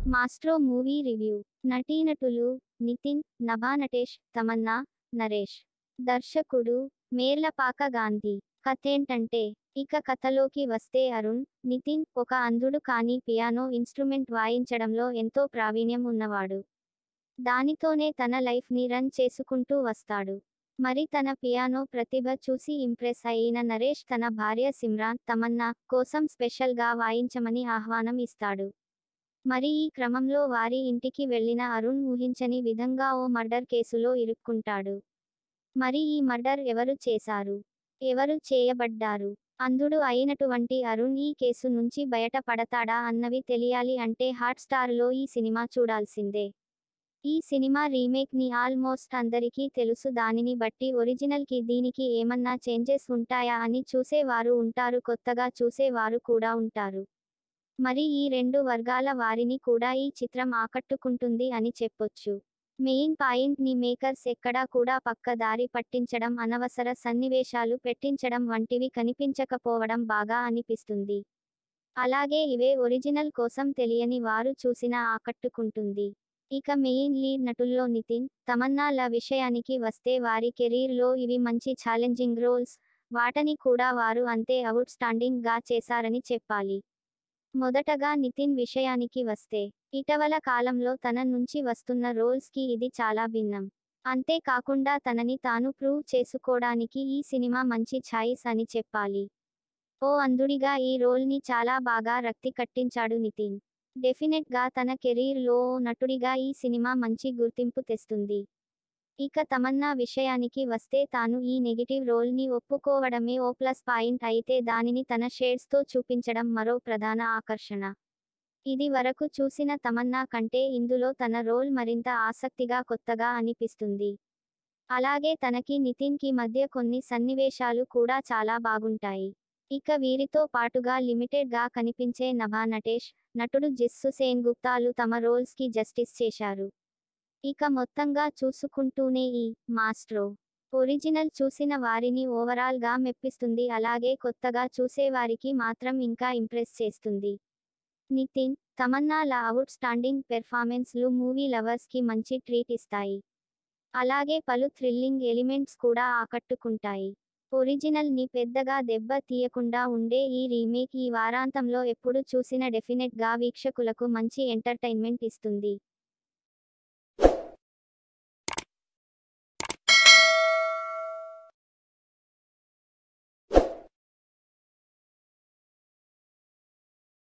maestro movie review నటీనటులు నితిన్ నభా నటేష్ తమన్నా నరేష్ దర్శకుడు మేర్లపాక గాంధీ కథేంటంటే ఇక కథలోకి వస్తే అరుణ్ నితిన్ ఒక అంధుడు కానీ పియానో ఇన్స్ట్రుమెంట్ వాయించడంలో ఎంతో ప్రావీణ్యం ఉన్నవాడు దానితోనే తన లైఫ్ ని రన్ చేసుకుంటూ వస్తాడు మరి తన పియానో ప్రతిభ చూసి ఇంప్రెస్ అయిన నరేష్ తన భార్య సిమ్రాన్ తమన్నా కోసం స్పెషల్ గా వాయించమని ఆహ్వానం ఇస్తాడు మరి ఈ క్రమంలో వారి ఇంటికి వెళ్లిన అరుణ్ ఊహించని విధంగా ఓ మర్డర్ కేసులో ఇరుక్కుంటాడు మరి ఈ మర్డర్ ఎవరు చేశారు ఎవరు చేయబడ్డారు అంధుడు అయినటువంటి అరుణ్ ఈ కేసు నుంచి బయట పడతాడా అన్నవి తెలియాలి అంటే హాట్ స్టార్ లో ఈ సినిమా చూడాల్సిందే ఈ సినిమా రీమేక్ ని ఆల్మోస్ట్ అందరికీ తెలుసు దానిని బట్టి ఒరిజినల్ కి దీనికి ఏమన్నా చేంజెస్ ఉంటాయా అని చూసేవారు ఉంటారు కొత్తగా చూసేవారు కూడా ఉంటారు మరి ఈ రెండు వర్గాల వారిని కూడా ఈ చిత్రం ఆకట్టుకుంటుంది అని చెప్పొచ్చు మెయిన్ పాయింట్ ని మేకర్స్ ఎక్కడా కూడా పక్క దారి పట్టించడం అనవసర సన్నివేశాలు పెట్టించడం వంటివి కనిపించకపోవడం బాగా అనిపిస్తుంది అలాగే ఇవే ఒరిజినల్ కోసం తెలియని వారు చూసినా ఆకట్టుకుంటుంది ఇక మెయిన్ లీడ్ నటుల్లో నితిన్ తమన్నాల విషయానికి వస్తే వారి కెరీర్ లో ఇవి మంచి ఛాలెంజింగ్ రోల్స్ వాటని కూడా వారు అంతే అవుట్ స్టాండింగ్ గా చేశారని చెప్పాలి మొదటగా నితిన్ విషయానికి వస్తే ఇటీవల కాలంలో తన నుంచి వస్తున్న రోల్స్ కి ఇది చాలా భిన్నం అంతేకాకుండా తనని తాను ప్రూవ్ చేసుకోవడానికి ఈ సినిమా మంచి ఛాయిస్ అని చెప్పాలి ఓ అంధుడిగా ఈ రోల్ ని చాలా బాగా రక్తి కట్టించాడు నితిన్ డెఫినెట్ గా తన కెరీర్ లో ఓ నటుడిగా ఈ సినిమా మంచి గుర్తింపు తెస్తుంది ఇక తమన్నా విషయానికి వస్తే తాను ఈ నెగిటివ్ రోల్ ని ఒప్పుకోవడమే ఓ ప్లస్ పాయింట్ అయితే దానిని తన షేడ్స్ తో చూపించడం మరో ప్రధాన ఆకర్షణ ఇది వరకు చూసిన తమన్నా కంటే ఇందులో తన రోల్ మరింత ఆసక్తిగా కొత్తగా అనిపిస్తుంది అలాగే తనకి నితిన్ కి మధ్య కొన్ని సన్నివేశాలు కూడా చాలా బాగుంటాయి ఇక వీరితో పాటుగా లిమిటెడ్ గా కనిపించే నభా నటేష్ నటుడు జిస్సు సేన్ గుప్తాలు తమ రోల్స్ కి జస్టిస్ చేశారు ఇక మొత్తంగా చూసుకుంటూనే ఈ మాస్ట్రో ఒరిజినల్ చూసిన వారిని ఓవరాల్ గా మెప్పిస్తుంది అలాగే కొత్తగా చూసేవారికి మాత్రం ఇంకా ఇంప్రెస్ చేస్తుంది నితిన్ తమన్నాల అవుట్ స్టాండింగ్ పెర్ఫార్మెన్స్ లు మూవీ లవర్స్ కి మంచి ట్రీట్ ఇస్తాయి అలాగే పలు థ్రిల్లింగ్ ఎలిమెంట్స్ కూడా ఆకట్టుకుంటాయి ఒరిజినల్ ని పెద్దగా దెబ్బ తీయకుండా ఉండే ఈ రీమేక్ ఈ వారాంతంలో ఎప్పుడు చూసిన డెఫినెట్ గా వీక్షకులకు మంచి ఎంటర్టైన్మెంట్ ఇస్తుంది